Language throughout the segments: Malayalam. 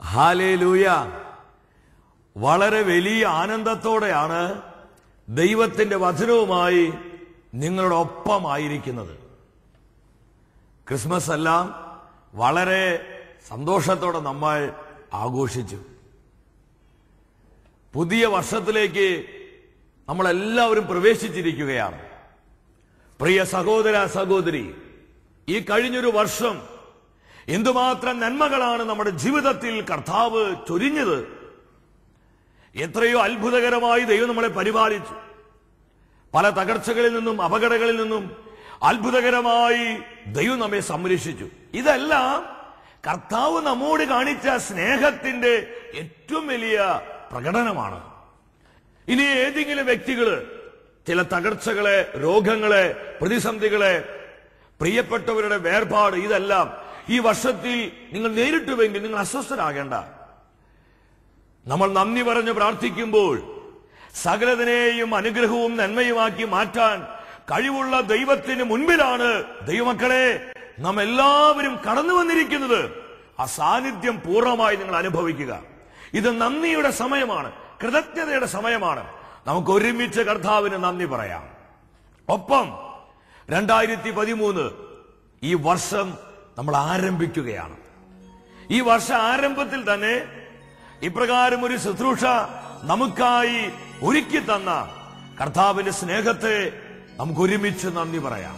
ഹാലേലൂയ വളരെ വലിയ ആനന്ദത്തോടെയാണ് ദൈവത്തിന്റെ വചനവുമായി നിങ്ങളുടെ ഒപ്പമായിരിക്കുന്നത് ക്രിസ്മസ് എല്ലാം വളരെ സന്തോഷത്തോടെ നമ്മൾ ആഘോഷിച്ചു പുതിയ വർഷത്തിലേക്ക് നമ്മളെല്ലാവരും പ്രവേശിച്ചിരിക്കുകയാണ് പ്രിയ സഹോദര സഹോദരി ഈ കഴിഞ്ഞൊരു വർഷം എന്തുമാത്രം നന്മകളാണ് നമ്മുടെ ജീവിതത്തിൽ കർത്താവ് ചൊരിഞ്ഞത് എത്രയോ അത്ഭുതകരമായി ദൈവം നമ്മളെ പരിപാലിച്ചു പല തകർച്ചകളിൽ നിന്നും അപകടങ്ങളിൽ നിന്നും അത്ഭുതകരമായി ദൈവം നമ്മെ സംരക്ഷിച്ചു ഇതെല്ലാം കർത്താവ് നമ്മോട് കാണിച്ച സ്നേഹത്തിന്റെ ഏറ്റവും വലിയ പ്രകടനമാണ് ഇനി ഏതെങ്കിലും വ്യക്തികള് ചില തകർച്ചകളെ രോഗങ്ങളെ പ്രതിസന്ധികളെ പ്രിയപ്പെട്ടവരുടെ വേർപാട് ഇതെല്ലാം ഈ വർഷത്തിൽ നിങ്ങൾ നേരിട്ടുവെങ്കിൽ നിങ്ങൾ അസ്വസ്ഥരാകേണ്ട നമ്മൾ നന്ദി പറഞ്ഞ് പ്രാർത്ഥിക്കുമ്പോൾ സകലതിനെയും അനുഗ്രഹവും നന്മയുമാക്കി മാറ്റാൻ കഴിവുള്ള ദൈവത്തിന് മുൻപിലാണ് ദൈവമക്കളെ നാം എല്ലാവരും കടന്നു വന്നിരിക്കുന്നത് ആ സാന്നിധ്യം പൂർണ്ണമായി നിങ്ങൾ അനുഭവിക്കുക ഇത് നന്ദിയുടെ സമയമാണ് കൃതജ്ഞതയുടെ സമയമാണ് നമുക്ക് ഒരുമിച്ച് കർത്താവിന് നന്ദി പറയാം ഒപ്പം രണ്ടായിരത്തി പതിമൂന്ന് ഈ വർഷം നമ്മൾ ആരംഭിക്കുകയാണ് ഈ വർഷ ആരംഭത്തിൽ തന്നെ ഇപ്രകാരം ഒരു ശുശ്രൂഷ നമുക്കായി ഒരുക്കി തന്ന കർത്താവിന്റെ സ്നേഹത്തെ നമുക്ക് ഒരുമിച്ച് നന്ദി പറയാം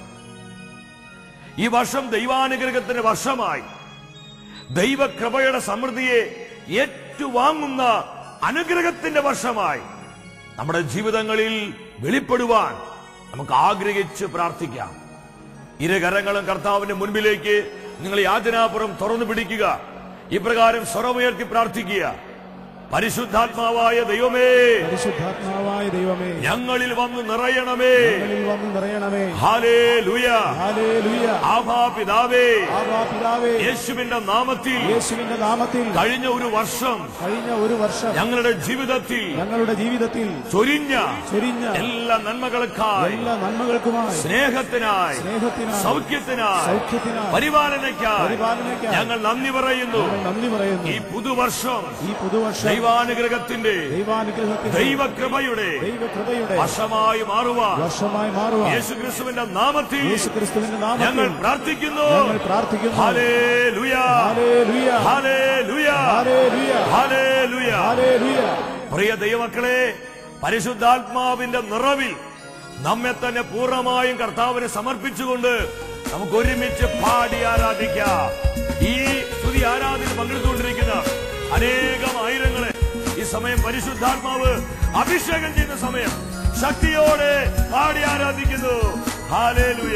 ഈ വർഷം ദൈവാനുഗ്രഹത്തിന്റെ വർഷമായി ദൈവകൃപയുടെ സമൃദ്ധിയെ ഏറ്റുവാങ്ങുന്ന അനുഗ്രഹത്തിന്റെ വർഷമായി നമ്മുടെ ജീവിതങ്ങളിൽ വെളിപ്പെടുവാൻ നമുക്ക് ആഗ്രഹിച്ച് പ്രാർത്ഥിക്കാം ഇരുകരങ്ങളും കർത്താവിന്റെ മുൻപിലേക്ക് നിങ്ങൾ യാചനാപുരം തുറന്നു പിടിക്കുക ഇപ്രകാരം സ്വരമുയർത്തി പ്രാർത്ഥിക്കുക പരിശുദ്ധാത്മാവായ ദൈവമേ പരിശുദ്ധാത്മാവായ ദൈവമേ ഞങ്ങളിൽ വന്ന് നിറയണമേ ഞങ്ങളിൽ വന്ന് നിറയണമേ ഹാലേ ലുയ ഹല്ലേലൂയ ആഭാ പിതാവേ ആവാ പിതാവേ യേശുവിന്റെ നാമത്തിൽ യേശുവിന്റെ നാമത്തിൽ കഴിഞ്ഞ ഒരു വർഷം കഴിഞ്ഞ ഒരു വർഷം ഞങ്ങളുടെ ജീവിതത്തിൽ ഞങ്ങളുടെ ജീവിതത്തിൽ ചൊരിഞ്ഞ ചൊരിഞ്ഞ എല്ലാ നന്മകൾക്കായി എല്ലാ നന്മകൾക്കുമായി സ്നേഹത്തിനായി സ്നേഹത്തിനായി സൗഖ്യത്തിനായി സൗഖ്യത്തിനായി പരിപാലനയ്ക്കായി പരിപാലനയ്ക്കായി ഞങ്ങൾ നന്ദി പറയുന്നു ഞങ്ങൾ നന്ദി പറയുന്നു ഈ പുതുവർഷം ഈ പുതുവർഷം ദൈവാനുഗ്രഹത്തിന്റെ ദൈവാനുഗ്രഹത്തിന്റെ ദൈവകൃപയുടെ ദൈവകൃപയുടെ വർഷമായി മാറുവാൻ വർഷമായി മാറുവാൻ യേശുക്രിസ്തുവിന്റെ നാമത്തിൽ യേശു ക്രിസ്തുവിന്റെ ഞങ്ങൾ നാമത്തിൽ പ്രാർത്ഥിക്കുന്നു ഞങ്ങൾ പ്രാർത്ഥിക്കുന്നു hallelujah hallelujah hallelujah hallelujah hallelujah hallelujah പ്രിയ ദൈവമക്കളെ പരിശുദ്ധാത്മാവിന്റെ നിറവിൽ നമ്മെ തന്നെ പൂർണ്ണമായും കർത്താവിന് സമർപ്പിച്ചുകൊണ്ട് നമുക്ക് ഒരുമിച്ച് പാടി ആരാധിക്കാം ഈ സ്തുതി ആരാധന പങ്കെടുത്തുകൊണ്ടിരിക്കുന്ന അനേകം ആയിരങ്ങളെ ഈ സമയം പരിശുദ്ധാത്മാവ് അഭിഷേകം ചെയ്യുന്ന സമയം ശക്തിയോടെ പാടി ആരാധിക്കുന്നു ഹാലേലുയ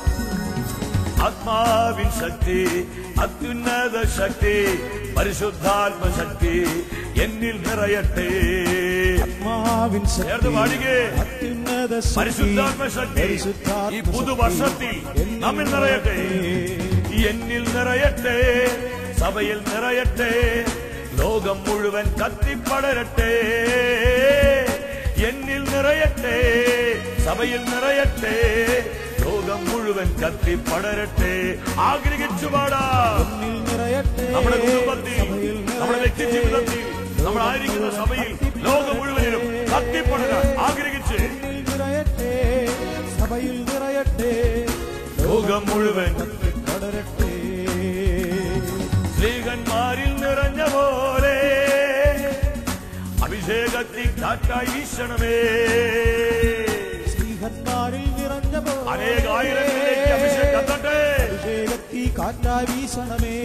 ആത്മാവിൻ ശക്തി അത്യുന്നത ശക്തി പരിശുദ്ധാത്മ ശക്തി എന്നിൽ നിറയട്ടെ ആത്മാവിൻ ചേർന്ന് ശക്തി പാടുകേ അത്യുന്നത ശക്തി പരിശുദ്ധാത്മ ശക്തി പരിശുദ്ധാത്മ ഈ ശക്തി പുതുവർഷത്തിൽ എന്നിൽ നമ്മിൽ നിറയട്ടെ എന്നിൽ നിറയട്ടെ സഭയിൽ നിറയട്ടെ ലോകം മുഴുവൻ കത്തിപ്പടരട്ടെ എന്നിൽ നിറയട്ടെ സഭയിൽ നിറയട്ടെ ലോകം മുഴുവൻ കത്തിപ്പടരട്ടെ ആഗ്രഹിച്ചു പാടാം എന്നിൽ നിറയട്ടെ നമ്മുടെ കുടുംബത്തിൽ സഭയിൽ നമ്മുടെ വ്യക്തി ജീവിതത്തിൽ നമ്മളായിരിക്കുന്ന സഭയിൽ ലോകം മുഴുവനും കത്തിപ്പടരാൻ ആഗ്രഹിച്ച് എന്നിൽ നിറയട്ടെ സഭയിൽ നിറയട്ടെ ലോകം മുഴുവൻ പടരട്ടെ സ്ത്രീകന്മാരിൽ നിറഞ്ഞ പോലെ അഭിഷേകത്തിൽ കാറ്റായി വീശണമേ സ്ത്രീഹന്മാരിൽ നിറഞ്ഞ പോലെ അനേകായിരങ്ങളിലേക്ക് അഭിഷേകം എത്തട്ടെ അഭിഷേകത്തി കാറ്റായി വീശണമേ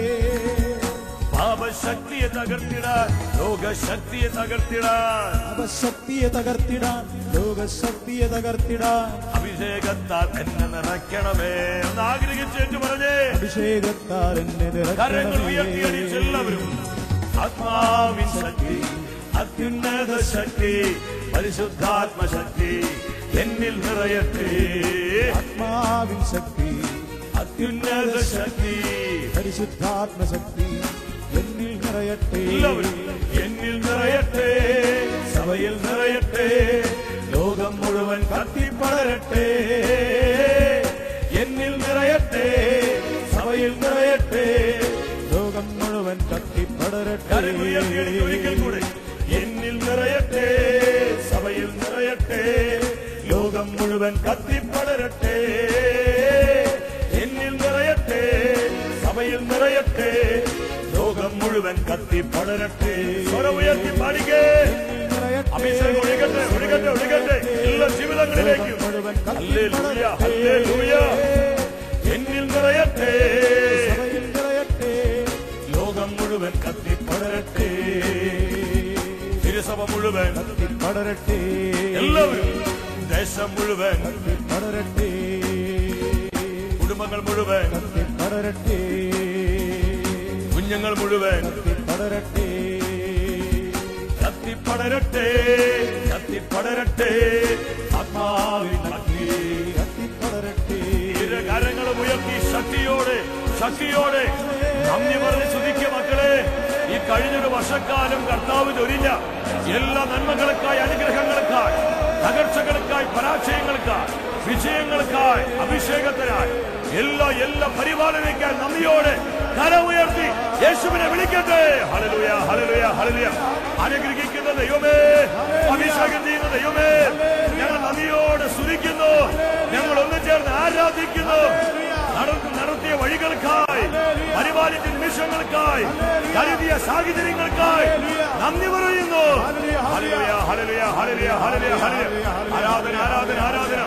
പാപശക്തിയെ തകർത്തിടാൻ ലോകശക്തിയെ തകർത്തിടാൻ അപശക്തിയെ തകർത്തിടാൻ ലോകശക്തിയെ തകർത്തിടാൻ അഭിഷേകത്താൽ എന്നെ നിറയ്ക്കണമേ എന്ന് ആഗ്രഹിച്ചേറ്റ് പറഞ്ഞേ അഭിഷേകത്താൽ എന്നെ കരങ്ങൾ നിറയ്ക്കണമേ. ഉയർത്തിയടിച്ച് എല്ലാവരും ആത്മാവിൻ ശക്തി അത്യുന്നത ശക്തി പരിശുദ്ധാത്മ ശക്തി എന്നിൽ നിറയട്ടെ ആത്മാവിൻ ശക്തി അത്യുന്നത ശക്തി പരിശുദ്ധാത്മശക്തി എന്നിൽ നിറയട്ടെ എല്ലാവരും എന്നിൽ നിറയട്ടെ സഭയിൽ നിറയട്ടെ ലോകം മുഴുവൻ കത്തിപ്പടരട്ടെ എന്നിൽ നിറയട്ടെ സഭയിൽ നിറയട്ടെ ലോകം മുഴുവൻ കത്തി കരങ്ങൾ ഉയർത്തിയെടുത്ത് ഒരിക്കൽ കൂടെ എന്നിൽ നിറയട്ടെ സഭയിൽ നിറയട്ടെ ലോകം മുഴുവൻ കത്തിപ്പടരട്ടെ എന്നിൽ നിറയട്ടെ സഭയിൽ നിറയട്ടെ ലോകം മുഴുവൻ കത്തിപ്പടരട്ടെ സ്വരം ഉയർത്തി പാടിക്കേ അഭിഷേകം ഒഴുകട്ടെ ഒഴുകട്ടെ ഒഴുകട്ടെ എല്ലാ ജീവിതങ്ങളിലേക്കും ഹല്ലേലൂയ ഹല്ലേലൂയ എന്നിൽ നിറയട്ടെ സഭയിൽ നിറയട്ടെ ലോകം മുഴുവൻ കത്തിപ്പടരട്ടെ തിരുസഭ മുഴുവൻ പടരട്ടെ എല്ലാവരും ദേശം മുഴുവൻ പടരട്ടെ കുടുംബങ്ങൾ മുഴുവൻ പടരട്ടെ കുഞ്ഞുങ്ങൾ മുഴുവൻ പടരട്ടെ കത്തിപ്പടരട്ടെ കത്തിപ്പടരട്ടെ ആത്മാവിൻ അഗ്നി പടരട്ടെ ഇരു കരങ്ങളും ഉയർത്തി ശക്തിയോടെ ശക്തിയോടെ നന്ദി പറഞ്ഞ് സ്തുതിക്കുക മക്കളെ ഈ കഴിഞ്ഞൊരു വർഷക്കാലം കർത്താവ് ചൊരിഞ്ഞ എല്ലാ നന്മകൾക്കായി അനുഗ്രഹങ്ങൾക്കായി തകർച്ചകൾക്കായി പരാജയങ്ങൾക്കായി വിജയങ്ങൾക്കായി അഭിഷേകത്തിനായി എല്ലാ എല്ലാ പരിപാലനയ്ക്കായി നന്ദിയോടെ കര ഉയർത്തി യേശുവിനെ വിളിക്കട്ടെ ഹലലുയ ഹലലുയ ഹലലുയ അനുഗ്രഹിക്കുന്ന ദൈവമേ അഭിഷേകം ചെയ്യുന്ന ദൈവമേ ഞങ്ങൾ നന്ദിയോടെ സ്തുതിക്കുന്നു ഞങ്ങൾ ഒന്നു ചേർന്ന് ആരാധിക്കുന്നു നടന്നു നടത്തിയ വഴികൾക്കായി പരിപാലിച്ച നിമിഷങ്ങൾക്കായി കരുതിയ സാഹചര്യങ്ങൾക്കായി നന്ദി പറയുന്നു hallelujah, hallelujah, hallelujah, hallelujah, hallelujah. ആരാധന ആരാധന ആരാധന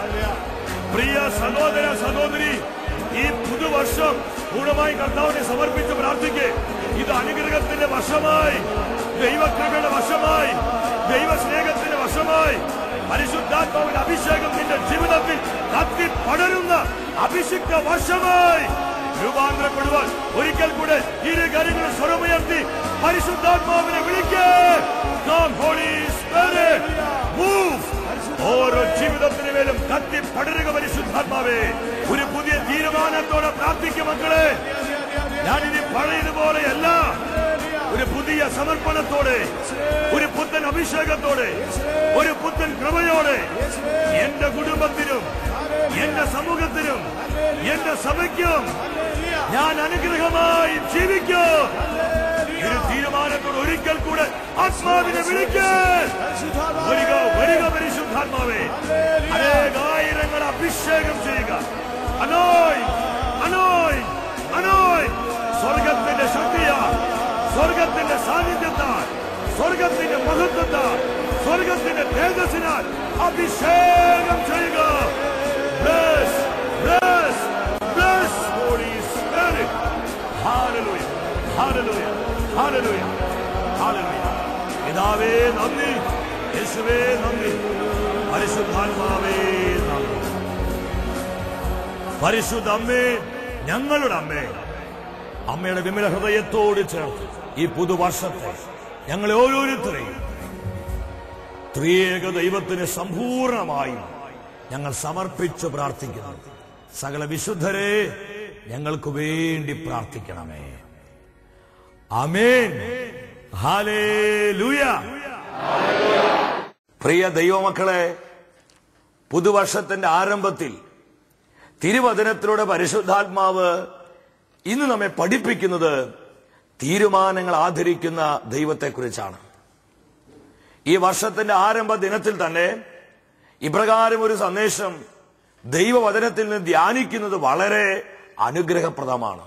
പ്രിയ സഹോദര സഹോദരി ഈ പുതുവർഷം പൂർണ്ണമായി കർത്താവിനെ സമർപ്പിച്ച് പ്രാർത്ഥിക്കേ ഇത് അനുഗ്രഹത്തിന്റെ വർഷമായി ദൈവകൃപയുടെ വർഷമായി ദൈവസ്നേഹത്തിന്റെ വർഷമായി പരിശുദ്ധാത്മാവിന്റെ അഭിഷേകം നിന്റെ ജീവിതത്തിൽ കത്തി പടരുന്ന അഭിഷിക്ത വർഷമായി രൂപാന്തരപ്പെടുവാൻ ഒരിക്കൽ കൂടെ ഇരു കാര്യങ്ങളും സ്വരമുയർത്തി പരിശുദ്ധാത്മാവിനെ വിളിക്കേ Come, Holy Spirit. Move. ഓരോ ജീവിതത്തിന് മേലും കത്തി പടരുക പരിശുദ്ധാത്മാവേ ഒരു പുതിയ തീരുമാനത്തോടെ പ്രാർത്ഥിക്കും മക്കളെ ഞാനിനി പഴയതുപോലെയല്ല ഒരു പുതിയ സമർപ്പണത്തോടെ ഒരു പുത്തൻ അഭിഷേകത്തോടെ ഒരു പുത്തൻ കൃപയോടെ എന്റെ കുടുംബത്തിനും എന്റെ സമൂഹത്തിനും എന്റെ സഭയ്ക്കും ഞാൻ അനുഗ്രഹമായി ജീവിക്കും ഒരു തീരുമാനത്തോട് ഒരിക്കൽ കൂടെ ആത്മാവിനെ വിളിക്കാൻ വരിക വരിക പരിശുദ്ധാത്മാവേ അനേകായിരങ്ങൾ അഭിഷേകം ചെയ്യുക അനോയ് അനോയ് അനോയ് സ്വർഗത്തിന്റെ ശക്തിയാൽ സ്വർഗത്തിന്റെ സാന്നിധ്യത്താൽ സ്വർഗത്തിന്റെ മഹത്വത്താൽ സ്വർഗത്തിന്റെ തേജസ്സിനാൽ അഭിഷേകം ചെയ്യുക Bless, bless, bless, Holy Spirit. Hallelujah, hallelujah, hallelujah, hallelujah. പിതാവേ നന്ദി യേശുവേ നന്ദി പരിശുദ്ധാത്മാവേ നന്ദി പരിശുദ്ധ അമ്മേ ഞങ്ങളുടെ അമ്മേ അമ്മയുടെ വിമല ഹൃദയത്തോട് ചേർത്ത് ഈ പുതുവർഷത്തെ ഞങ്ങളെ ഓരോരുത്തരെയും ത്രിയേക ദൈവത്തിന് സമ്പൂർണമായും ഞങ്ങൾ സമർപ്പിച്ച് പ്രാർത്ഥിക്കുന്നു സകല വിശുദ്ധരെ ഞങ്ങൾക്ക് വേണ്ടി പ്രാർത്ഥിക്കണമേ അമേൻ ഹാലേലൂയ പ്രിയ ദൈവമക്കളെ പുതുവർഷത്തിന്റെ ആരംഭത്തിൽ തിരുവചനത്തിലൂടെ പരിശുദ്ധാത്മാവ് ഇന്ന് നമ്മെ പഠിപ്പിക്കുന്നത് തീരുമാനങ്ങൾ ആദരിക്കുന്ന ദൈവത്തെക്കുറിച്ചാണ് ഈ വർഷത്തിന്റെ ആരംഭ ദിനത്തിൽ തന്നെ ഇപ്രകാരം ഒരു സന്ദേശം ദൈവവചനത്തിൽ നിന്ന് ധ്യാനിക്കുന്നത് വളരെ അനുഗ്രഹപ്രദമാണ്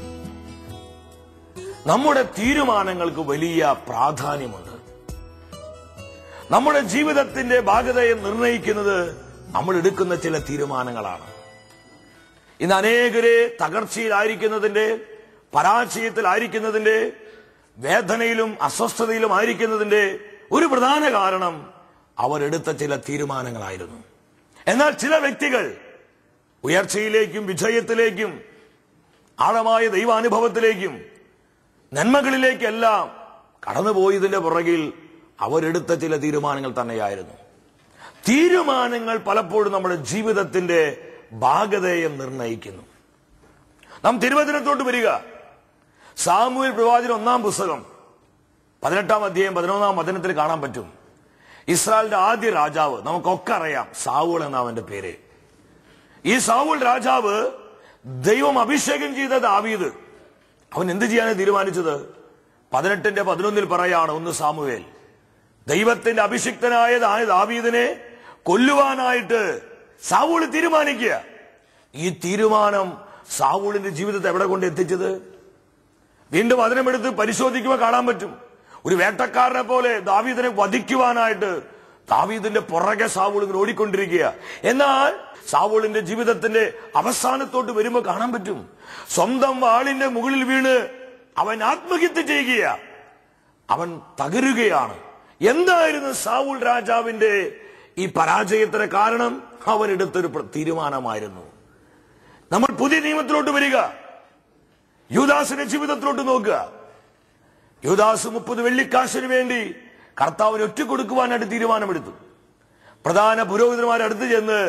നമ്മുടെ തീരുമാനങ്ങൾക്ക് വലിയ പ്രാധാന്യമുണ്ട് നമ്മുടെ ജീവിതത്തിന്റെ ഭാഗതയെ നിർണയിക്കുന്നത് നമ്മൾ എടുക്കുന്ന ചില തീരുമാനങ്ങളാണ് ഇന്ന് അനേകരെ തകർച്ചയിലായിരിക്കുന്നതിന്റെ പരാജയത്തിലായിരിക്കുന്നതിന്റെ വേദനയിലും അസ്വസ്ഥതയിലും ആയിരിക്കുന്നതിന്റെ ഒരു പ്രധാന കാരണം അവരെടുത്ത ചില തീരുമാനങ്ങളായിരുന്നു എന്നാൽ ചില വ്യക്തികൾ ഉയർച്ചയിലേക്കും വിജയത്തിലേക്കും ആഴമായ ദൈവാനുഭവത്തിലേക്കും നന്മകളിലേക്കെല്ലാം കടന്നുപോയതിന്റെ പുറകിൽ അവരെടുത്ത ചില തീരുമാനങ്ങൾ തന്നെയായിരുന്നു തീരുമാനങ്ങൾ പലപ്പോഴും നമ്മുടെ ജീവിതത്തിന്റെ ഭാഗതയെ നിർണയിക്കുന്നു നാം തിരുവചനത്തോട്ട് വരിക സാമൂഹ്യ പ്രവാചന ഒന്നാം പുസ്തകം പതിനെട്ടാം അധ്യായം പതിനൊന്നാം വചനത്തിൽ കാണാൻ പറ്റും ഇസ്രായേലിന്റെ ആദ്യ രാജാവ് നമുക്കൊക്കെ അറിയാം സാവൂൾ എന്ന അവന്റെ പേര് ഈ സാവൂൾ രാജാവ് ദൈവം അഭിഷേകം ചെയ്ത ദാവീദ് അവൻ എന്ത് ചെയ്യാനാണ് തീരുമാനിച്ചത് പതിനെട്ടിന്റെ പതിനൊന്നിൽ പറയാണ് ഒന്ന് സാമുവേൽ ദൈവത്തിന്റെ അഭിഷിക്തനായ ദാ- ദാവീദിനെ കൊല്ലുവാനായിട്ട് സാവൂള് തീരുമാനിക്കുക ഈ തീരുമാനം സാവൂളിന്റെ ജീവിതത്തെ എവിടെ കൊണ്ട് എത്തിച്ചത് വീണ്ടും അതിനെടുത്ത് പരിശോധിക്കുമ്പോൾ കാണാൻ പറ്റും ഒരു വേട്ടക്കാരനെ പോലെ ദാവീദിനെ വധിക്കുവാനായിട്ട് ദാവീദിന്റെ പുറകെ സാവൂൾ ഇങ്ങനെ ഓടിക്കൊണ്ടിരിക്കുക എന്നാൽ സാവൂളിന്റെ ജീവിതത്തിന്റെ അവസാനത്തോട്ട് വരുമ്പോൾ കാണാൻ പറ്റും സ്വന്തം വാളിന്റെ മുകളിൽ വീണ് അവൻ ആത്മഹത്യ ചെയ്യുക അവൻ തകരുകയാണ് എന്തായിരുന്നു സാവൂൾ രാജാവിന്റെ ഈ പരാജയത്തിന് കാരണം അവൻ എടുത്തൊരു പ്ര- തീരുമാനമായിരുന്നു നമ്മൾ പുതിയ നിയമത്തിലോട്ട് വരിക യുദാസിന്റെ ജീവിതത്തിലോട്ട് നോക്കുക യുദാസ് മുപ്പത് വെള്ളിക്കാശിന് വേണ്ടി കർത്താവിന് ഒറ്റ കൊടുക്കുവാനായിട്ട് തീരുമാനമെടുത്തു പ്രധാന പുരോഹിതന്മാർ അടുത്ത് ചെന്ന്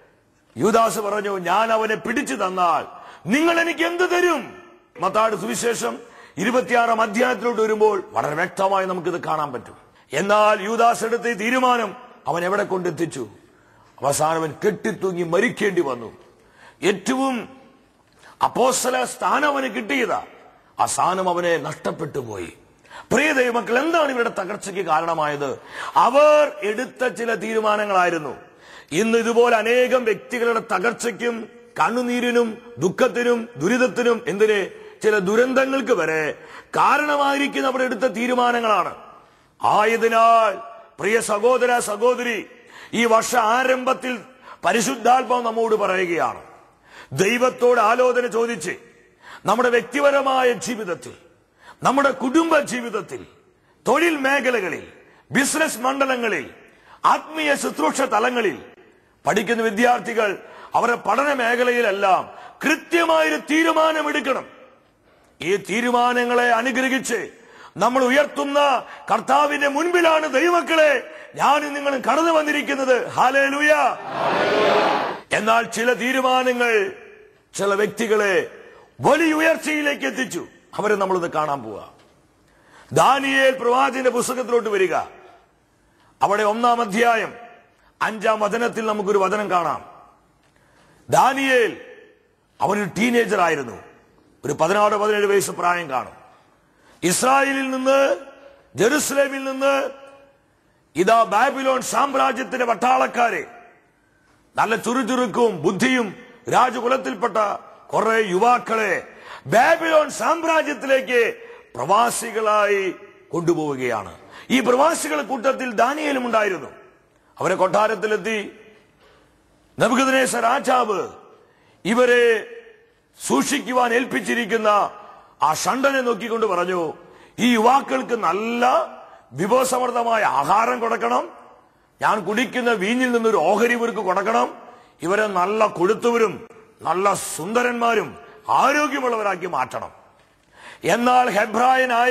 യുദാസ് പറഞ്ഞു ഞാൻ അവനെ പിടിച്ചു തന്നാൽ നിങ്ങൾ എനിക്ക് എന്ത് തരും മത്താട് സുവിശേഷം ഇരുപത്തിയാറാം അധ്യായത്തിലോട്ട് വരുമ്പോൾ വളരെ വ്യക്തമായി നമുക്കിത് കാണാൻ പറ്റും എന്നാൽ യുദാസ് എടുത്ത ഈ തീരുമാനം അവൻ എവിടെ കൊണ്ടെത്തിച്ചു അവസാനം അവൻ കെട്ടിത്തൂങ്ങി മരിക്കേണ്ടി വന്നു ഏറ്റവും അപ്പോസ്തല സ്ഥാനം അവന് കിട്ടിയതാ ആ സ്ഥാനം അവനെ നഷ്ടപ്പെട്ടു പോയി പ്രിയ ദൈവമക്കൾ എന്താണ് ഇവരുടെ തകർച്ചയ്ക്ക് കാരണമായത് അവർ എടുത്ത ചില തീരുമാനങ്ങളായിരുന്നു ഇന്ന് ഇതുപോലെ അനേകം വ്യക്തികളുടെ തകർച്ചയ്ക്കും കണ്ണുനീരിനും ദുഃഖത്തിനും ദുരിതത്തിനും എന്തിന് ചില ദുരന്തങ്ങൾക്ക് വരെ കാരണമായിരിക്കുന്ന അവർ എടുത്ത തീരുമാനങ്ങളാണ് ആയതിനാൽ പ്രിയ സഹോദര സഹോദരി ഈ വർഷ ആരംഭത്തിൽ പരിശുദ്ധാത്മാവ് നമ്മോട് പറയുകയാണ് ദൈവത്തോട് ആലോചന ചോദിച്ച് നമ്മുടെ വ്യക്തിപരമായ ജീവിതത്തിൽ നമ്മുടെ കുടുംബ ജീവിതത്തിൽ തൊഴിൽ മേഖലകളിൽ ബിസിനസ് മണ്ഡലങ്ങളിൽ ആത്മീയ ശുശ്രൂഷ തലങ്ങളിൽ പഠിക്കുന്ന വിദ്യാർത്ഥികൾ അവരുടെ പഠന മേഖലയിലെല്ലാം കൃത്യമായൊരു തീരുമാനമെടുക്കണം ഈ തീരുമാനങ്ങളെ അനുഗ്രഹിച്ച് നമ്മൾ ഉയർത്തുന്ന കർത്താവിന്റെ മുൻപിലാണ് ദൈവമക്കളെ ഞാനും നിങ്ങളും കടന്നു വന്നിരിക്കുന്നത് ഹാലേലുയ എന്നാൽ ചില തീരുമാനങ്ങൾ ചില വ്യക്തികളെ വലിയ ഉയർച്ചയിലേക്ക് എത്തിച്ചു അവരെ നമ്മളിത് കാണാൻ പോവുക ദാനിയേൽ പ്രവാചകന്റെ പുസ്തകത്തിലോട്ട് വരിക അവിടെ ഒന്നാം അധ്യായം അഞ്ചാം വചനത്തിൽ നമുക്കൊരു വചനം കാണാം ദാനിയേൽ അവനൊരു ടീനേജർ ആയിരുന്നു ഒരു പതിനാറ് പതിനേഴ് വയസ്സ് പ്രായം കാണും ഇസ്രായേലിൽ നിന്ന് ജെറുസലേമിൽ നിന്ന് ഇതാ ബാബിലോൺ സാമ്രാജ്യത്തിന്റെ പട്ടാളക്കാരെ നല്ല ചുറുചുറുക്കും ബുദ്ധിയും രാജകുലത്തിൽപ്പെട്ട കുറെ യുവാക്കളെ ബാബിലോൺ സാമ്രാജ്യത്തിലേക്ക് പ്രവാസികളായി കൊണ്ടുപോവുകയാണ് ഈ പ്രവാസികളുടെ കൂട്ടത്തിൽ ദാനിയേലും ഉണ്ടായിരുന്നു അവരെ കൊട്ടാരത്തിലെത്തി നബുഗദനേശ രാജാവ് ഇവരെ സൂക്ഷിക്കുവാൻ ഏൽപ്പിച്ചിരിക്കുന്ന ആ ഷണ്ടനെ നോക്കിക്കൊണ്ട് പറഞ്ഞു ഈ യുവാക്കൾക്ക് നല്ല വിഭവസമൃദ്ധമായ ആഹാരം കൊടുക്കണം ഞാൻ കുടിക്കുന്ന വീഞ്ഞിൽ നിന്നൊരു ഓഹരി ഇവർക്ക് കൊടുക്കണം ഇവരെ നല്ല കൊഴുത്തവരും നല്ല സുന്ദരന്മാരും ആരോഗ്യമുള്ളവരാക്കി മാറ്റണം എന്നാൽ ഹെബ്രായനായ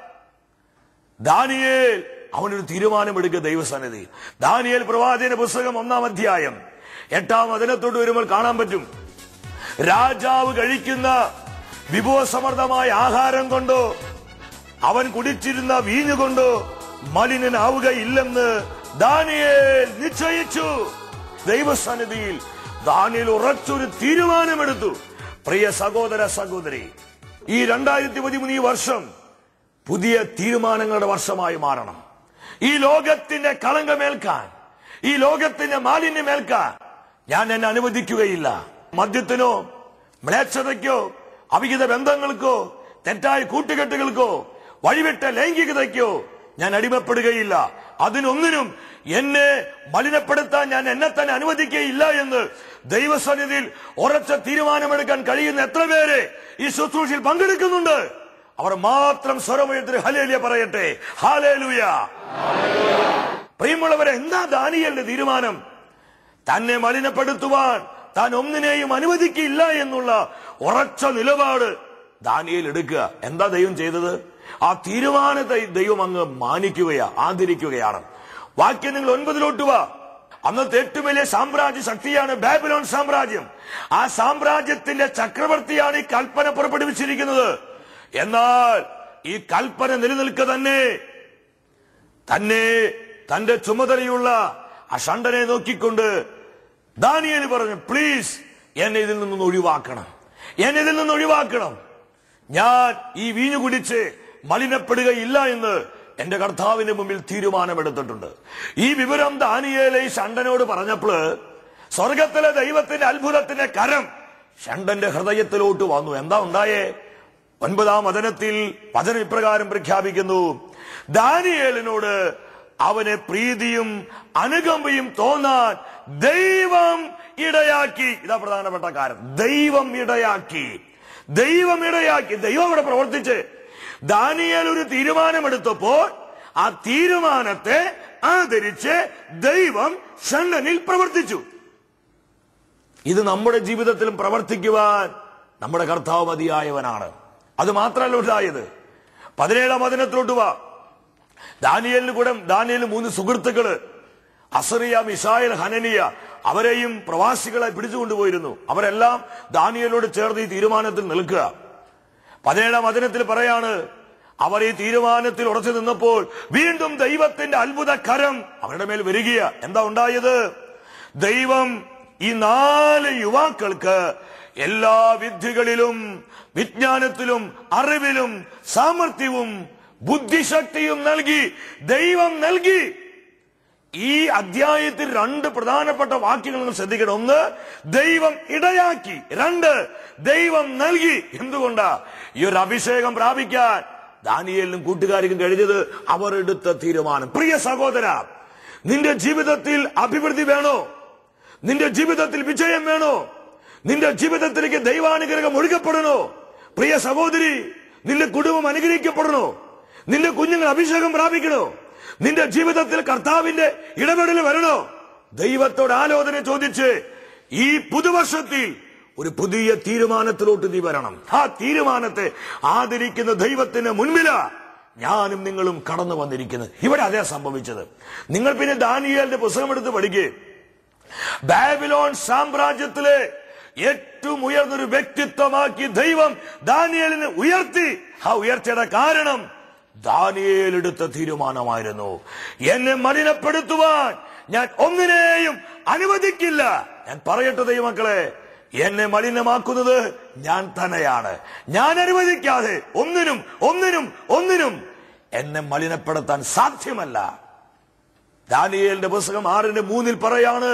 ദാനിയേൽ അവനൊരു തീരുമാനമെടുക്കുക ദൈവസന്നിധി ദാനിയേൽ പ്രവാചകന്റെ പുസ്തകം ഒന്നാം അധ്യായം എട്ടാം വചനത്തോട്ട് വരുമ്പോൾ കാണാൻ പറ്റും രാജാവ് കഴിക്കുന്ന വിഭവസമൃദ്ധമായ ആഹാരം കൊണ്ടോ അവൻ കുടിച്ചിരുന്ന വീഞ്ഞുകൊണ്ടോ മലിനനാവുകയില്ലെന്ന് ദാനിയേൽ നിശ്ചയിച്ചു ദൈവസന്നിധിയിൽ ദാനിയേൽ ഉറച്ചൊരു തീരുമാനമെടുത്തു പ്രിയ സഹോദര സഹോദരി ഈ രണ്ടായിരത്തി പതിമൂന്ന് ഈ വർഷം പുതിയ തീരുമാനങ്ങളുടെ വർഷമായി മാറണം ഈ ലോകത്തിന്റെ കളങ്കമേൽക്കാൻ ഈ ലോകത്തിന്റെ മാലിന്യമേൽക്കാൻ ഞാൻ എന്നെ അനുവദിക്കുകയില്ല മദ്യത്തിനോ മ്ലേച്ഛതയ്ക്കോ അവിഹിത ബന്ധങ്ങൾക്കോ തെറ്റായ കൂട്ടുകെട്ടുകൾക്കോ വഴിവിട്ട ലൈംഗികതയ്ക്കോ ഞാൻ അടിമപ്പെടുകയില്ല അതിനൊന്നിനും എന്നെ മലിനപ്പെടുത്താൻ ഞാൻ എന്നെ തന്നെ അനുവദിക്കുകയില്ല എന്ന് ദൈവസന്നിധിയിൽ ഉറച്ച തീരുമാനമെടുക്കാൻ കഴിയുന്ന എത്ര പേര് ഈ ശുശ്രൂഷയിൽ പങ്കെടുക്കുന്നുണ്ട് അവർ മാത്രം സ്വരമുയർത്തി ഹലേലിയ പറയട്ടെ ഹാലേലുയ പ്രിയമുള്ളവരെ എന്താ ദാനിയലിന്റെ തീരുമാനം തന്നെ മലിനപ്പെടുത്തുവാൻ താൻ ഒന്നിനെയും അനുവദിക്കില്ല എന്നുള്ള ഉറച്ച നിലപാട് ദാനിയേൽ എടുക്കുക എന്താ ദൈവം ചെയ്തത് ആ തീരുമാനത്തെ ദൈവം അങ്ങ് മാനിക്കുകയാ ആദരിക്കുകയാണ് വാക്യം നിങ്ങൾ ഒൻപതിലോട്ട് വാ അന്നത്തെ ഏറ്റവും വലിയ സാമ്രാജ്യ ശക്തിയാണ് ബാബിലോൺ സാമ്രാജ്യം ആ സാമ്രാജ്യത്തിന്റെ ചക്രവർത്തിയാണ് ഈ കൽപ്പന പുറപ്പെടുവിച്ചിരിക്കുന്നത് എന്നാൽ ഈ കൽപ്പന നിലനിൽക്ക തന്നെ തന്നെ തന്റെ ചുമതലയുള്ള ആ ഷണ്ടനെ നോക്കിക്കൊണ്ട് ദാനിയേൽ പറഞ്ഞു പ്ലീസ് എന്നെ ഇതിൽ നിന്ന് ഒഴിവാക്കണം എന്നെ ഇതിൽ നിന്ന് ഒഴിവാക്കണം ഞാൻ ഈ വീഞ്ഞു കുടിച്ച് മലിനപ്പെടുകയില്ല എന്ന് എന്റെ കർത്താവിന്റെ മുമ്പിൽ തീരുമാനമെടുത്തിട്ടുണ്ട് ഈ വിവരം ദാനിയേലെ ഈ ഷണ്ടനോട് പറഞ്ഞപ്പോൾ സ്വർഗത്തിലെ ദൈവത്തിന്റെ അത്ഭുതത്തിന്റെ കരം ഷണ്ടന്റെ ഹൃദയത്തിലോട്ട് വന്നു എന്താ ഉണ്ടായേ ഒൻപതാം വചനത്തിൽ വചനം ഇപ്രകാരം പ്രഖ്യാപിക്കുന്നു ദാനിയേലിനോട് അവന് പ്രീതിയും അനുകമ്പയും തോന്നാൻ ദൈവം ഇടയാക്കി ഇതാ പ്രധാനപ്പെട്ട കാര്യം ദൈവം ഇടയാക്കി ദൈവം ഇടയാക്കി ദൈവം ഇവിടെ പ്രവർത്തിച്ച് ദാനിയേൽ ഒരു തീരുമാനമെടുത്തപ്പോൾ ആ തീരുമാനത്തെ ആദരിച്ച് ദൈവം ഷണ്ടനിൽ പ്രവർത്തിച്ചു ഇത് നമ്മുടെ ജീവിതത്തിലും പ്രവർത്തിക്കുവാൻ നമ്മുടെ കർത്താവ് മതിയായവനാണ് അത് മാത്രമല്ല ഉണ്ടായത് പതിനേഴാം വചനത്തിലോട്ട് വാ ദാനിയലിന് കൂടെ ദാനിയലിന് മൂന്ന് സുഹൃത്തുക്കള് അസറിയ മിസായൽ ഹനനിയ അവരെയും പ്രവാസികളെ പിടിച്ചുകൊണ്ടുപോയിരുന്നു അവരെല്ലാം ദാനിയലോട് ചേർന്ന് ഈ തീരുമാനത്തിൽ നിൽക്കുക പതിനേഴാം വചനത്തിൽ പറയാണ് അവർ ഈ തീരുമാനത്തിൽ ഉറച്ചു നിന്നപ്പോൾ വീണ്ടും ദൈവത്തിന്റെ അത്ഭുത കരം അവരുടെ മേൽ വരികയ എന്താ ഉണ്ടായത് ദൈവം ഈ നാല് യുവാക്കൾക്ക് എല്ലാ വിദ്യകളിലും വിജ്ഞാനത്തിലും അറിവിലും സാമർഥ്യവും ബുദ്ധിശക്തിയും നൽകി ദൈവം നൽകി ഈ അധ്യായത്തിൽ രണ്ട് പ്രധാനപ്പെട്ട വാക്യങ്ങൾ നിങ്ങൾ ശ്രദ്ധിക്കണം ഒന്ന് ദൈവം ഇടയാക്കി രണ്ട് ദൈവം നൽകി എന്തുകൊണ്ടാ ഈ ഒരു അഭിഷേകം പ്രാപിക്കാൻ ദാനിയേലിനും കൂട്ടുകാർക്കും കഴിഞ്ഞത് അവർ എടുത്ത തീരുമാനം പ്രിയ സഹോദര നിന്റെ ജീവിതത്തിൽ അഭിവൃദ്ധി വേണോ നിന്റെ ജീവിതത്തിൽ വിജയം വേണോ നിന്റെ ജീവിതത്തിലേക്ക് ദൈവാനുഗ്രഹം ഒഴുകപ്പെടണോ പ്രിയ സഹോദരി നിന്റെ കുടുംബം അനുഗ്രഹിക്കപ്പെടണോ നിന്റെ കുഞ്ഞുങ്ങൾ അഭിഷേകം പ്രാപിക്കണോ നിന്റെ ജീവിതത്തിൽ കർത്താവിന്റെ ഇടപെടൽ വരണോ ദൈവത്തോട് ആലോചന ചോദിച്ച് ഈ പുതുവർഷത്തിൽ ഒരു പുതിയ തീരുമാനത്തിലോട്ട് നീ വരണം ആ തീരുമാനത്തെ ആദരിക്കുന്ന ദൈവത്തിന് മുൻപില ഞാനും നിങ്ങളും കടന്നു വന്നിരിക്കുന്നത് ഇവിടെ അതേ സംഭവിച്ചത് നിങ്ങൾ പിന്നെ ദാനിയേലിന്റെ പുസ്തകം എടുത്ത് പഠിക്കേ ബാബിലോൺ സാമ്രാജ്യത്തിലെ ഏറ്റവും ഉയർന്നൊരു വ്യക്തിത്വമാക്കി ദൈവം ദാനിയേലിനെ ഉയർത്തി ആ ഉയർച്ചയുടെ കാരണം ദാനിയേൽ എടുത്ത തീരുമാനമായിരുന്നു എന്നെ മലിനപ്പെടുത്തുവാൻ ഞാൻ ഒന്നിനെയും അനുവദിക്കില്ല ഞാൻ പറയട്ടെ ദൈവമക്കളെ എന്നെ മലിനമാക്കുന്നത് ഞാൻ തന്നെയാണ് ഞാൻ അനുവദിക്കാതെ ഒന്നിനും ഒന്നിനും ഒന്നിനും എന്നെ മലിനപ്പെടുത്താൻ സാധ്യമല്ല ദാനിയേലിന്റെ പുസ്തകം ആറിന്റെ മൂന്നിൽ പറയാണ്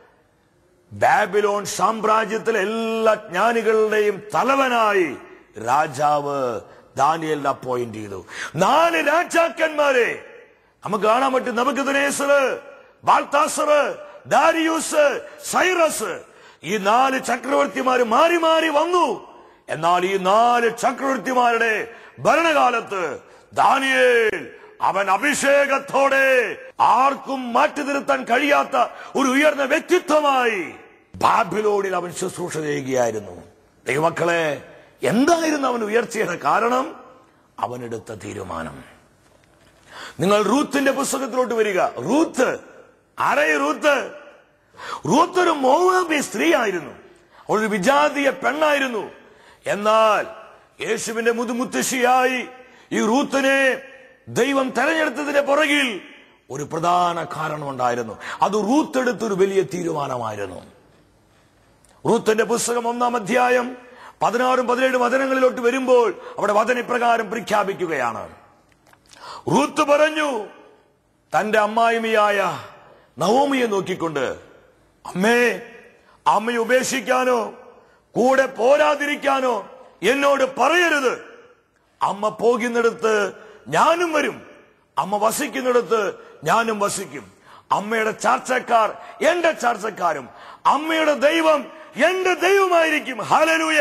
ബാബിലോൺ സാമ്രാജ്യത്തിലെ എല്ലാ ജ്ഞാനികളുടെയും തലവനായി രാജാവ് ദാനിയലിനെ അപ്പോയിന്റ് ചെയ്തു നാല് രാജാക്കന്മാരെ നമുക്ക് കാണാൻ പറ്റും നമുക്ക് ബാൽത്താസർ ദാരിയൂസ് സൈറസ് ഈ നാല് ചക്രവർത്തിമാര് മാറി മാറി വന്നു എന്നാൽ ഈ നാല് ചക്രവർത്തിമാരുടെ ഭരണകാലത്ത് ദാനിയേൽ അവൻ അഭിഷേകത്തോടെ ആർക്കും മാറ്റി നിർത്താൻ കഴിയാത്ത ഒരു ഉയർന്ന വ്യക്തിത്വമായി ബാബിലോണിൽ അവൻ ശുശ്രൂഷ ചെയ്യുകയായിരുന്നു ദൈവമക്കളെ എന്തായിരുന്നു അവൻ ഉയർച്ചയുടെ കാരണം അവനെടുത്ത തീരുമാനം നിങ്ങൾ റൂത്തിന്റെ പുസ്തകത്തിലോട്ട് വരിക റൂത്ത് ആരായി റൂത്ത് റൂത്ത് ഒരു മോവാബി സ്ത്രീ ആയിരുന്നു അവളൊരു വിജാതീയ പെണ്ണായിരുന്നു എന്നാൽ യേശുവിന്റെ മുതുമുത്തശ്ശിയായി ഈ റൂത്തിനെ ദൈവം തെരഞ്ഞെടുത്തതിന്റെ പുറകിൽ ഒരു പ്രധാന കാരണമുണ്ടായിരുന്നു അത് റൂത്ത് എടുത്തൊരു വലിയ തീരുമാനമായിരുന്നു റൂത്തിന്റെ പുസ്തകം ഒന്നാം അധ്യായം പതിനാറും പതിനേഴും വചനങ്ങളിലോട്ട് വരുമ്പോൾ അവിടെ വചന ഇപ്രകാരം പ്രഖ്യാപിക്കുകയാണ് റൂത്ത് പറഞ്ഞു തന്റെ അമ്മായിമയായ നവോമിയെ നോക്കിക്കൊണ്ട് അമ്മേ അമ്മയെ ഉപേക്ഷിക്കാനോ കൂടെ പോരാതിരിക്കാനോ എന്നോട് പറയരുത് അമ്മ പോകുന്നിടത്ത് ഞാനും വരും അമ്മ വസിക്കുന്നിടത്ത് ഞാനും വസിക്കും അമ്മയുടെ ചാർച്ചക്കാർ എന്റെ ചാർച്ചക്കാരും അമ്മയുടെ ദൈവം എന്റെ ദൈവമായിരിക്കും ഹാലലൂയ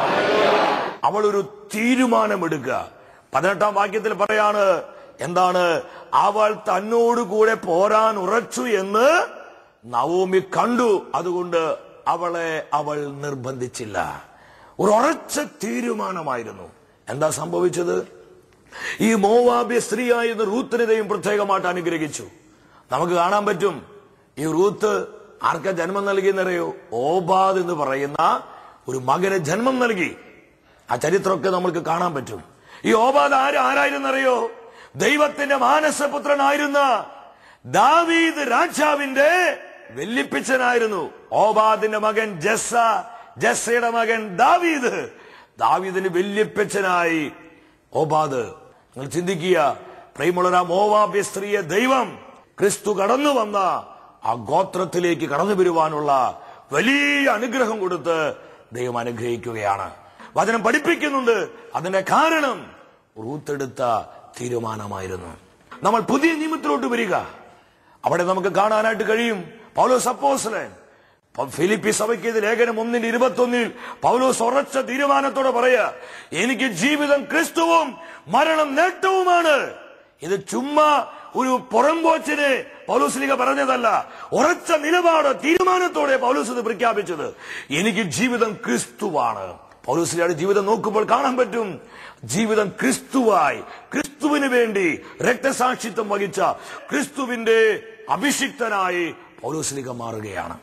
അവൾ ഒരു തീരുമാനമെടുക്കുക പതിനെട്ടാം വാക്യത്തിൽ പറയാണ് എന്താണ് അവൾ തന്നോട് കൂടെ പോരാൻ ഉറച്ചു എന്ന് നവോമി കണ്ടു അതുകൊണ്ട് അവളെ അവൾ നിർബന്ധിച്ചില്ല ഒരു ഉറച്ച തീരുമാനമായിരുന്നു എന്താ സംഭവിച്ചത് ഈ മോവാബ്യ സ്ത്രീയായിരുന്ന റൂത്തിനെ ദൈവം പ്രത്യേകമായിട്ട് അനുഗ്രഹിച്ചു നമുക്ക് കാണാൻ പറ്റും ഈ റൂത്ത് ആർക്ക ജന്മം നൽകിയെന്നറിയോ ഓബാദ് എന്ന് പറയുന്ന ഒരു മകന് ജന്മം നൽകി ആ ചരിത്രമൊക്കെ നമുക്ക് കാണാൻ പറ്റും ഈ ഓബാദ് ആര് ആരായിരുന്നറിയോ ദൈവത്തിന്റെ മാനസപുത്രനായിരുന്ന ദാവീദ് രാജാവിന്റെ വെല്ലിപ്പിച്ചനായിരുന്നു ഓബാദിന്റെ മകൻ ജസ്സ ജസ്സയുടെ മകൻ ദാവീദ് ദാവീദിന് വെല്ലിപ്പിച്ചനായി ഓബാദ് നിങ്ങൾ ചിന്തിക്കുക പ്രേമുളര മോവാബ്യ സ്ത്രീയെ ദൈവം ക്രിസ്തു കടന്നു വന്ന ആ ഗോത്രത്തിലേക്ക് കടന്നു വരുവാനുള്ള വലിയ അനുഗ്രഹം കൊടുത്ത് ദൈവം അനുഗ്രഹിക്കുകയാണ് വചനം പഠിപ്പിക്കുന്നുണ്ട് അതിന്റെ കാരണം റൂത്തെടുത്ത തീരുമാനമായിരുന്നു നമ്മൾ പുതിയ നിയമത്തിലോട്ട് വരിക അവിടെ നമുക്ക് കാണാനായിട്ട് കഴിയും പൗലോസ് അപ്പോസ്തലൻ പ- ഫിലിപ്പി സഭയ്ക്ക് ഇത് ലേഖനം ഒന്നിന്റെ ഇരുപത്തൊന്നിൽ പൗലോസ് ഉറച്ച തീരുമാനത്തോടെ പറയാ എനിക്ക് ജീവിതം ക്രിസ്തുവും മരണം നേട്ടവുമാണ് ഇത് ചുമ്മാ ഒരു പുറംപോച്ചിന് പൗലോസ്ലിക പറഞ്ഞതല്ല ഉറച്ച നിലപാട് തീരുമാനത്തോടെ പൗലോസ് ഇത് പ്രഖ്യാപിച്ചത് എനിക്ക് ജീവിതം ക്രിസ്തുവാണ് പൗലോസ്ലിയുടെ ജീവിതം നോക്കുമ്പോൾ കാണാൻ പറ്റും ജീവിതം ക്രിസ്തുവായി ക്രിസ്തുവിന് വേണ്ടി രക്തസാക്ഷിത്വം വഹിച്ച ക്രിസ്തുവിന്റെ അഭിഷിക്തനായി പൗലോസ്ലിക മാറുകയാണ്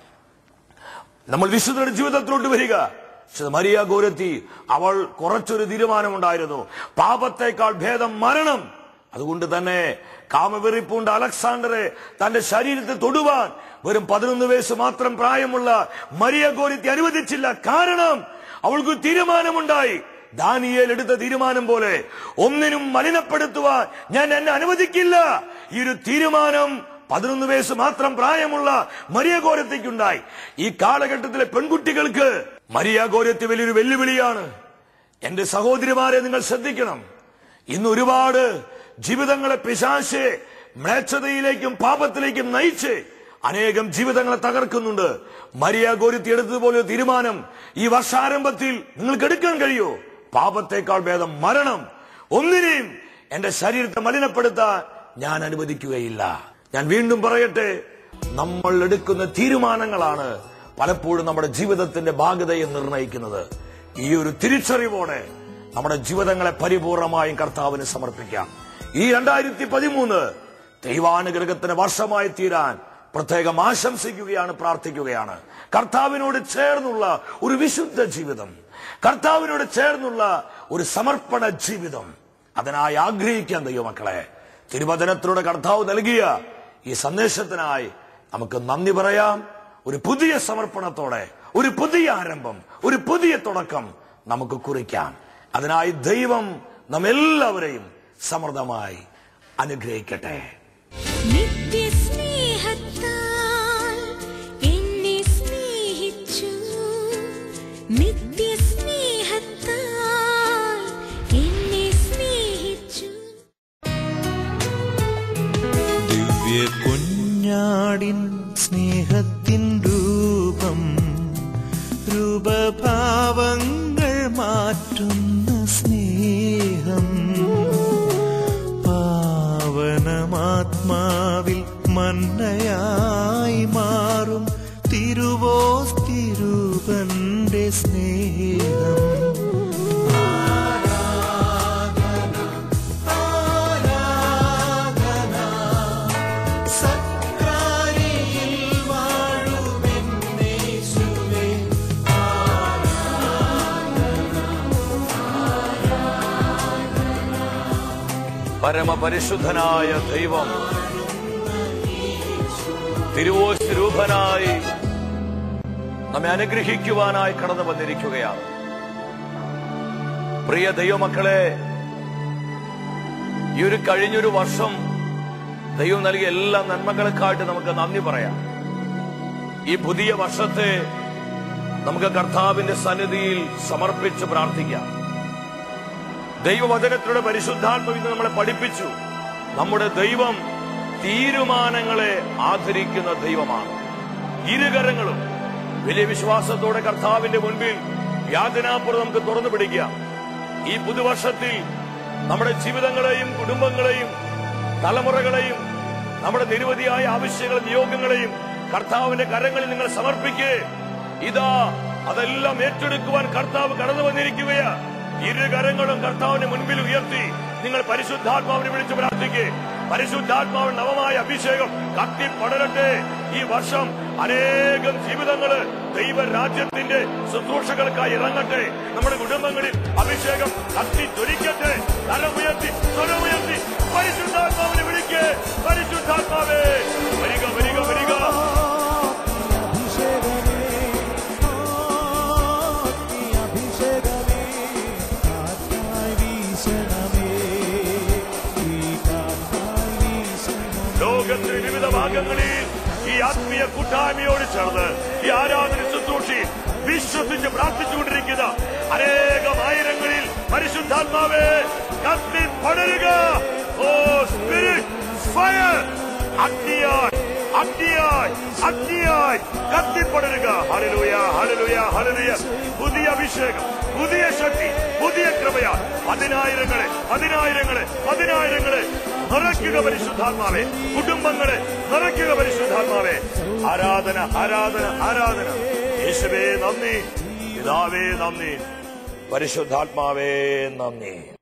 നമ്മൾ വിശുദ്ധയുടെ ജീവിതത്തിലോട്ട് വരിക വിശുദ്ധ മരിയ ഗോരത്തി അവൾ കുറച്ചൊരു തീരുമാനമുണ്ടായിരുന്നു പാപത്തേക്കാൾ ഭേദം മരണം അതുകൊണ്ട് തന്നെ കാമവെറിപ്പുണ്ട് അലക്സാണ്ടറെ തന്റെ ശരീരത്തെ തൊടുവാൻ വെറും പതിനൊന്ന് വയസ്സ് മാത്രം പ്രായമുള്ള മരിയ ഗോരത്തി അനുവദിച്ചില്ല കാരണം അവൾക്ക് ഒരു തീരുമാനമുണ്ടായി ദാനിയേൽ എടുത്ത തീരുമാനം പോലെ ഒന്നിനും മലിനപ്പെടുത്തുവാൻ ഞാൻ എന്നെ അനുവദിക്കില്ല ഈ ഒരു തീരുമാനം പതിനൊന്ന് വയസ്സ് മാത്രം പ്രായമുള്ള മരിയ ഗോരത്തിക്കുണ്ടായി ഈ കാലഘട്ടത്തിലെ പെൺകുട്ടികൾക്ക് മരിയ ഗോരത്തി വലിയൊരു വെല്ലുവിളിയാണ് എന്റെ സഹോദരിമാരെ നിങ്ങൾ ശ്രദ്ധിക്കണം ഇന്ന് ഒരുപാട് ജീവിതങ്ങളെ പിശാശെ മ്ലേച്ഛതയിലേക്കും പാപത്തിലേക്കും നയിച്ച് അനേകം ജീവിതങ്ങളെ തകർക്കുന്നുണ്ട് മരിയ ഗോരത്തി എടുത്തതുപോലെ ഒരു തീരുമാനം ഈ വർഷാരംഭത്തിൽ നിങ്ങൾക്ക് എടുക്കാൻ കഴിയോ പാപത്തേക്കാൾ ഭേദം മരണം ഒന്നിനെയും എന്റെ ശരീരത്തെ മലിനപ്പെടുത്താൻ ഞാൻ അനുവദിക്കുകയില്ല ഞാൻ വീണ്ടും പറയട്ടെ നമ്മൾ എടുക്കുന്ന തീരുമാനങ്ങളാണ് പലപ്പോഴും നമ്മുടെ ജീവിതത്തിന്റെ ഭാഗതയെ നിർണയിക്കുന്നത് ഈ ഒരു തിരിച്ചറിവോടെ നമ്മുടെ ജീവിതങ്ങളെ പരിപൂർണമായും കർത്താവിന് സമർപ്പിക്കാം ഈ രണ്ടായിരത്തി പതിമൂന്ന് ദൈവാനുഗ്രഹത്തിന് വർഷമായി തീരാൻ പ്രത്യേകം ആശംസിക്കുകയാണ് പ്രാർത്ഥിക്കുകയാണ് കർത്താവിനോട് ചേർന്നുള്ള ഒരു വിശുദ്ധ ജീവിതം കർത്താവിനോട് ചേർന്നുള്ള ഒരു സമർപ്പണ ജീവിതം അതിനായി ആഗ്രഹിക്കാൻ ദൈവമക്കളെ തിരുവചനത്തിലൂടെ കർത്താവ് നൽകിയ ഈ സന്ദേശത്തിനായി നമുക്ക് നന്ദി പറയാം ഒരു പുതിയ സമർപ്പണത്തോടെ ഒരു പുതിയ ആരംഭം ഒരു പുതിയ തുടക്കം നമുക്ക് കുറിക്കാം അതിനായി ദൈവം നമ്മെല്ലാവരെയും സമൃദ്ധമായി അനുഗ്രഹിക്കട്ടെ നിത്യസ്നേഹത്താൽ എന്നെ സ്നേഹിച്ചു നിത്യസ്നേഹത്താൽ എന്നെ സ്നേഹിച്ചു ദിവ്യ കുഞ്ഞാടിൻ സ്നേഹത്തിൻ രൂപം രൂപഭാവങ്ങൾ മാറ്റുന്ന സ്നേഹം പാവനമാത്മാവിൽ മന്നയായി മാറും തിരുവോസ് തിരുവന്റെ സ്നേഹം സത്കാരിയിൽ വാഴുമെന്നേശുവേ പരമപരിശുദ്ധനായ ദൈവം തിരുവോസ്വരൂപനായി നമ്മെ അനുഗ്രഹിക്കുവാനായി കടന്നു വന്നിരിക്കുകയാണ് പ്രിയ ദൈവമക്കളെ ഈ ഒരു കഴിഞ്ഞൊരു വർഷം ദൈവം നൽകിയ എല്ലാ നന്മകൾക്കായിട്ട് നമുക്ക് നന്ദി പറയാം ഈ പുതിയ വർഷത്തെ നമുക്ക് കർത്താവിന്റെ സന്നിധിയിൽ സമർപ്പിച്ച് പ്രാർത്ഥിക്കാം ദൈവവചനത്തിലൂടെ പരിശുദ്ധാത്മ ഇന്ന് നമ്മളെ പഠിപ്പിച്ചു നമ്മുടെ ദൈവം തീരുമാനങ്ങളെ ആദരിക്കുന്ന ദൈവമാണ് ഇരുകരങ്ങളും വലിയ വിശ്വാസത്തോടെ കർത്താവിന്റെ മുൻപിൽ യാതനാപുറം നമുക്ക് തുറന്നു പിടിക്കാം ഈ പുതുവർഷത്തിൽ നമ്മുടെ ജീവിതങ്ങളെയും കുടുംബങ്ങളെയും തലമുറകളെയും നമ്മുടെ നിരവധിയായ ആവശ്യങ്ങളും നിയോഗങ്ങളെയും കർത്താവിന്റെ കരങ്ങളിൽ നിങ്ങൾ സമർപ്പിക്കേ ഇതാ അതെല്ലാം ഏറ്റെടുക്കുവാൻ കർത്താവ് കടന്നു വന്നിരിക്കുകയാ ഇരു കരങ്ങളും കർത്താവിന്റെ മുൻപിൽ ഉയർത്തി നിങ്ങൾ പരിശുദ്ധാത്മാവിനെ വിളിച്ച് പ്രാർത്ഥിക്കേ പരിശുദ്ധാത്മാവ് നവമായ അഭിഷേകം കത്തി പടരട്ടെ ഈ വർഷം അനേകം ജീവിതങ്ങള് ദൈവരാജ്യത്തിന്റെ ശുശ്രൂഷകൾക്കായി ഇറങ്ങട്ടെ നമ്മുടെ കുടുംബങ്ങളിൽ അഭിഷേകം കത്തി ജ്വലിക്കട്ടെ തലമുയർത്തി സ്വരമുയർത്തി പരിശുദ്ധാത്മാവിനെ വിളിക്കേ പരിശുദ്ധാത്മാവേ വരിക വരിക വരിക അഭിഷേകമേ അഗ്നി അഭിഷേകമേ കാറ്റായി വീശണമേ ലോകത്തിന്റെ വിവിധ ഭാഗങ്ങളിൽ ഈ ആത്മീയ കൂട്ടായ്മയോട് ചേർന്ന് ഈ ആരാധന ശുശ്രൂഷയിൽ വിശ്വസിച്ച് പ്രാർത്ഥിച്ചുകൊണ്ടിരിക്കുന്ന അനേകം ആയിരങ്ങളിൽ പരിശുദ്ധാത്മാവേ കത്തി പടരുക ഓ സ്പിരിറ്റ് ഫയർ അഗ്നിയായി അഗ്നിയായി അഗ്നിയായി കത്തിപ്പടരുക ഹലലുയ ഹലലുയ ഹലലുയ പുതിയ അഭിഷേകം പുതിയ ശക്തി പുതിയ കൃപയാൽ പതിനായിരങ്ങളെ പതിനായിരങ്ങളെ പതിനായിരങ്ങളെ നിറയ്ക്കുക പരിശുദ്ധാത്മാവെ കുടുംബങ്ങളെ നിറയ്ക്കുക പരിശുദ്ധാത്മാവെ ആരാധന ആരാധന ആരാധന യേശുവേ നന്ദി പിതാവേ നന്ദി പരിശുദ്ധാത്മാവേ നന്ദി